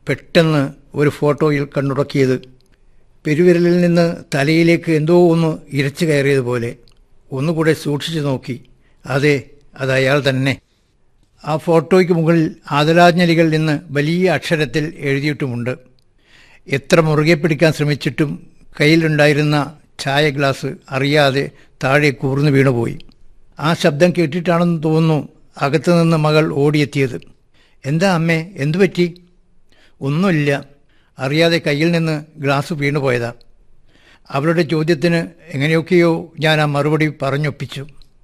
പെട്ടെന്ന് ഒരു ഫോട്ടോയിൽ കണ്ണുടക്കിയത് പെരുവിരലിൽ നിന്ന് തലയിലേക്ക് എന്തോ ഒന്ന് ഇരച്ചു കയറിയതുപോലെ ഒന്നുകൂടെ സൂക്ഷിച്ചു നോക്കി അതെ അത് അയാൾ തന്നെ ആ ഫോട്ടോയ്ക്ക് മുകളിൽ ആദരാജ്ഞലികൾ നിന്ന് വലിയ അക്ഷരത്തിൽ എഴുതിയിട്ടുമുണ്ട് എത്ര മുറുകെ പിടിക്കാൻ ശ്രമിച്ചിട്ടും കയ്യിലുണ്ടായിരുന്ന ചായ ഗ്ലാസ് അറിയാതെ താഴെ കൂർന്നു വീണുപോയി ആ ശബ്ദം കേട്ടിട്ടാണെന്ന് തോന്നുന്നു അകത്തുനിന്ന് മകൾ ഓടിയെത്തിയത് എന്താ അമ്മേ എന്തു പറ്റി ഒന്നുമില്ല അറിയാതെ കയ്യിൽ നിന്ന് ഗ്ലാസ് വീണുപോയതാ അവളുടെ ചോദ്യത്തിന് എങ്ങനെയൊക്കെയോ ഞാൻ ആ മറുപടി പറഞ്ഞൊപ്പിച്ചു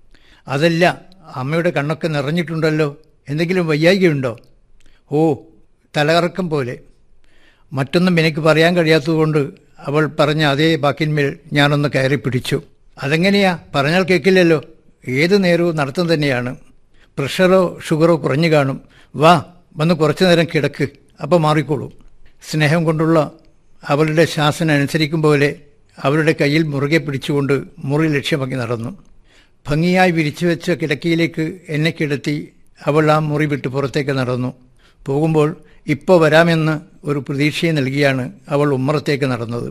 അതല്ല അമ്മയുടെ കണ്ണൊക്കെ നിറഞ്ഞിട്ടുണ്ടല്ലോ എന്തെങ്കിലും വയ്യായികയുണ്ടോ ഓ തലകറക്കം പോലെ മറ്റൊന്നും എനിക്ക് പറയാൻ കഴിയാത്തതുകൊണ്ട് അവൾ പറഞ്ഞ അതേ ബാക്കിന്മേൽ ഞാനൊന്ന് കയറി പിടിച്ചു അതെങ്ങനെയാ പറഞ്ഞാൽ കേൾക്കില്ലല്ലോ ഏത് നേരവും നടത്തം തന്നെയാണ് പ്രഷറോ ഷുഗറോ കുറഞ്ഞു കാണും വാ വന്ന് കുറച്ചു നേരം കിടക്ക് അപ്പം മാറിക്കോളൂ സ്നേഹം കൊണ്ടുള്ള അവളുടെ ശാസന അനുസരിക്കും പോലെ അവളുടെ കയ്യിൽ മുറുകെ പിടിച്ചുകൊണ്ട് മുറി ലക്ഷ്യമാക്കി നടന്നു ഭംഗിയായി വിരിച്ചു വെച്ച കിടക്കയിലേക്ക് എന്നെ കിടത്തി അവൾ ആ മുറി വിട്ട് പുറത്തേക്ക് നടന്നു പോകുമ്പോൾ ഇപ്പോൾ വരാമെന്ന് ഒരു പ്രതീക്ഷയെ നൽകിയാണ് അവൾ ഉമ്മറത്തേക്ക് നടന്നത്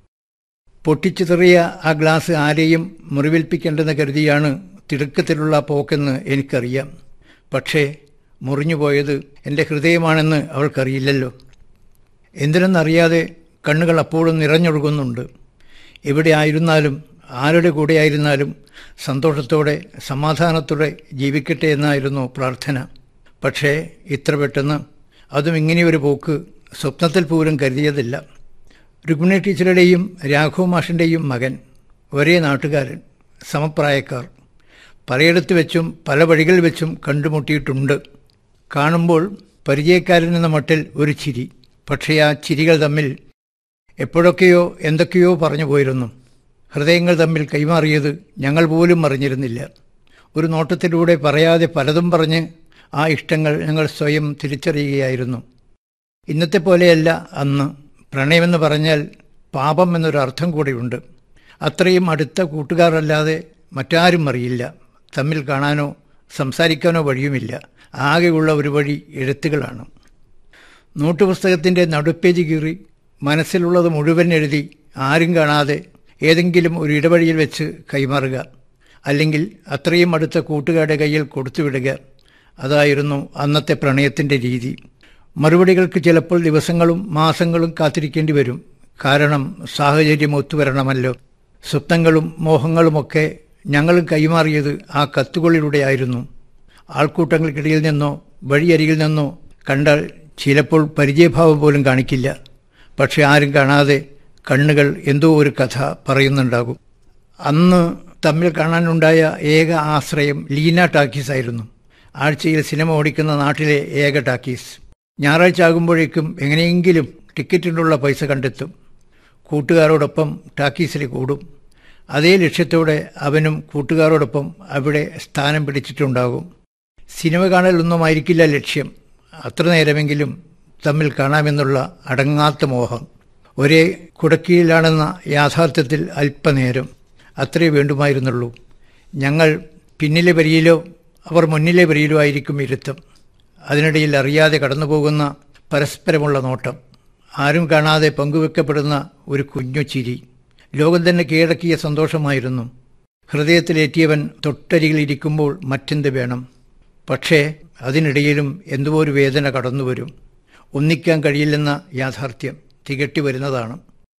പൊട്ടിച്ചിതറിയ ആ ഗ്ലാസ് ആരെയും മുറിവേൽപ്പിക്കേണ്ടെന്ന് കരുതിയാണ് തിടുക്കത്തിലുള്ള പോക്കെന്ന് എനിക്കറിയാം പക്ഷേ മുറിഞ്ഞുപോയത് എൻ്റെ ഹൃദയമാണെന്ന് അവൾക്കറിയില്ലല്ലോ എന്തിനെന്നറിയാതെ കണ്ണുകൾ അപ്പോഴും നിറഞ്ഞൊഴുകുന്നുണ്ട് എവിടെ ആയിരുന്നാലും ആരുടെ കൂടെയായിരുന്നാലും സന്തോഷത്തോടെ സമാധാനത്തോടെ ജീവിക്കട്ടെ എന്നായിരുന്നു പ്രാർത്ഥന പക്ഷേ ഇത്ര പെട്ടെന്ന് അതും ഇങ്ങനെയൊരു പോക്ക് സ്വപ്നത്തിൽ പോലും കരുതിയതില്ല രുക്മിണി ടീച്ചറുടെയും രാഘവ മാഷിൻ്റെയും മകൻ ഒരേ നാട്ടുകാരൻ സമപ്രായക്കാർ പലയിടത്ത് വെച്ചും പല വഴികൾ വെച്ചും കണ്ടുമുട്ടിയിട്ടുണ്ട് കാണുമ്പോൾ പരിചയക്കാരൻ എന്ന മട്ടിൽ ഒരു ചിരി പക്ഷേ ആ ചിരികൾ തമ്മിൽ എപ്പോഴൊക്കെയോ എന്തൊക്കെയോ പറഞ്ഞു പോയിരുന്നു ഹൃദയങ്ങൾ തമ്മിൽ കൈമാറിയത് ഞങ്ങൾ പോലും അറിഞ്ഞിരുന്നില്ല ഒരു നോട്ടത്തിലൂടെ പറയാതെ പലതും പറഞ്ഞ് ആ ഇഷ്ടങ്ങൾ ഞങ്ങൾ സ്വയം തിരിച്ചറിയുകയായിരുന്നു ഇന്നത്തെ പോലെയല്ല അന്ന് പ്രണയമെന്ന് പറഞ്ഞാൽ പാപം എന്നൊരു അർത്ഥം കൂടിയുണ്ട് അത്രയും അടുത്ത കൂട്ടുകാരല്ലാതെ മറ്റാരും അറിയില്ല തമ്മിൽ കാണാനോ സംസാരിക്കാനോ വഴിയുമില്ല ആകെയുള്ള ഒരു വഴി എഴുത്തുകളാണ് നോട്ടുപുസ്തകത്തിൻ്റെ നടുപ്പേജ് കീറി മനസ്സിലുള്ളത് മുഴുവൻ എഴുതി ആരും കാണാതെ ഏതെങ്കിലും ഒരു ഇടവഴിയിൽ വെച്ച് കൈമാറുക അല്ലെങ്കിൽ അത്രയും അടുത്ത കൂട്ടുകാരുടെ കയ്യിൽ കൊടുത്തുവിടുക അതായിരുന്നു അന്നത്തെ പ്രണയത്തിൻ്റെ രീതി മറുപടികൾക്ക് ചിലപ്പോൾ ദിവസങ്ങളും മാസങ്ങളും കാത്തിരിക്കേണ്ടി വരും കാരണം സാഹചര്യം ഒത്തുവരണമല്ലോ സ്വപ്നങ്ങളും മോഹങ്ങളുമൊക്കെ ഞങ്ങളും കൈമാറിയത് ആ കത്തുകളിലൂടെയായിരുന്നു ആൾക്കൂട്ടങ്ങൾക്കിടയിൽ നിന്നോ വഴിയരികിൽ നിന്നോ കണ്ടാൽ ചിലപ്പോൾ പരിചയഭാവം പോലും കാണിക്കില്ല പക്ഷെ ആരും കാണാതെ കണ്ണുകൾ എന്തോ ഒരു കഥ പറയുന്നുണ്ടാകും അന്ന് തമ്മിൽ കാണാനുണ്ടായ ഏക ആശ്രയം ലീന ടാക്കീസ് ആയിരുന്നു ആഴ്ചയിൽ സിനിമ ഓടിക്കുന്ന നാട്ടിലെ ഏക ടാക്കീസ് ഞായറാഴ്ച ആകുമ്പോഴേക്കും എങ്ങനെയെങ്കിലും ടിക്കറ്റിനുള്ള പൈസ കണ്ടെത്തും കൂട്ടുകാരോടൊപ്പം ടാക്കീസിൽ കൂടും അതേ ലക്ഷ്യത്തോടെ അവനും കൂട്ടുകാരോടൊപ്പം അവിടെ സ്ഥാനം പിടിച്ചിട്ടുണ്ടാകും സിനിമ കാണലൊന്നുമായിരിക്കില്ല ലക്ഷ്യം അത്ര നേരമെങ്കിലും തമ്മിൽ കാണാമെന്നുള്ള അടങ്ങാത്ത മോഹം ഒരേ കുടക്കീഴിലാണെന്ന യാഥാർത്ഥ്യത്തിൽ അല്പനേരം അത്രേ വേണ്ടുമായിരുന്നുള്ളൂ ഞങ്ങൾ പിന്നിലെ വരിയിലോ അവർ മുന്നിലെ വരിയിലോ ആയിരിക്കും ഇരുത്തം അതിനിടയിൽ അറിയാതെ കടന്നുപോകുന്ന പരസ്പരമുള്ള നോട്ടം ആരും കാണാതെ പങ്കുവെക്കപ്പെടുന്ന ഒരു കുഞ്ഞു ചിരി ലോകം തന്നെ കീഴടക്കിയ സന്തോഷമായിരുന്നു ഹൃദയത്തിലേറ്റിയവൻ തൊട്ടരികിൽ ഇരിക്കുമ്പോൾ മറ്റെന്ത് വേണം പക്ഷേ അതിനിടയിലും എന്തോ ഒരു വേദന കടന്നുവരും ഒന്നിക്കാൻ കഴിയില്ലെന്ന യാഥാർത്ഥ്യം തികട്ടി വരുന്നതാണ്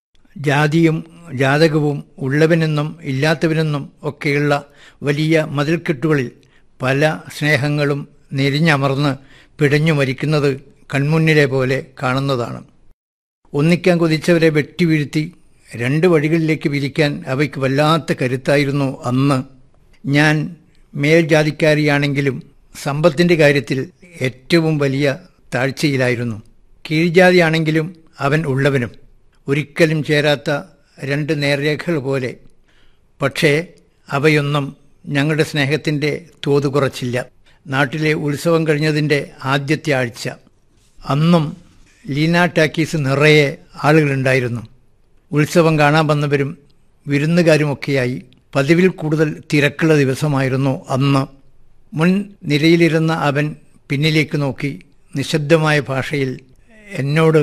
ജാതിയും ജാതകവും ഉള്ളവനെന്നും ഇല്ലാത്തവനെന്നും ഒക്കെയുള്ള വലിയ മതിൽക്കെട്ടുകളിൽ പല സ്നേഹങ്ങളും നെരിഞ്ഞമർന്ന് പിടഞ്ഞു മരിക്കുന്നത് കൺമുന്നിലെ പോലെ കാണുന്നതാണ് ഒന്നിക്കാൻ കൊതിച്ചവരെ വെട്ടിവീഴ്ത്തി രണ്ട് വഴികളിലേക്ക് വിരിക്കാൻ അവയ്ക്ക് വല്ലാത്ത കരുത്തായിരുന്നു അന്ന് ഞാൻ മേൽജാതിക്കാരിയാണെങ്കിലും സമ്പത്തിൻ്റെ കാര്യത്തിൽ ഏറ്റവും വലിയ താഴ്ചയിലായിരുന്നു കീഴ്ജാതിയാണെങ്കിലും അവൻ ഉള്ളവനും ഒരിക്കലും ചേരാത്ത രണ്ട് നേർരേഖകൾ പോലെ പക്ഷേ അവയൊന്നും ഞങ്ങളുടെ സ്നേഹത്തിൻ്റെ തോത് കുറച്ചില്ല നാട്ടിലെ ഉത്സവം കഴിഞ്ഞതിൻ്റെ ആദ്യത്തെ ആഴ്ച അന്നും ലീന ടാക്കീസ് നിറയെ ആളുകളുണ്ടായിരുന്നു ഉത്സവം കാണാൻ വന്നവരും വിരുന്നുകാരുമൊക്കെയായി പതിവിൽ കൂടുതൽ തിരക്കുള്ള ദിവസമായിരുന്നു അന്ന് മുൻ നിരയിലിരുന്ന അവൻ പിന്നിലേക്ക് നോക്കി നിശബ്ദമായ ഭാഷയിൽ എന്നോട്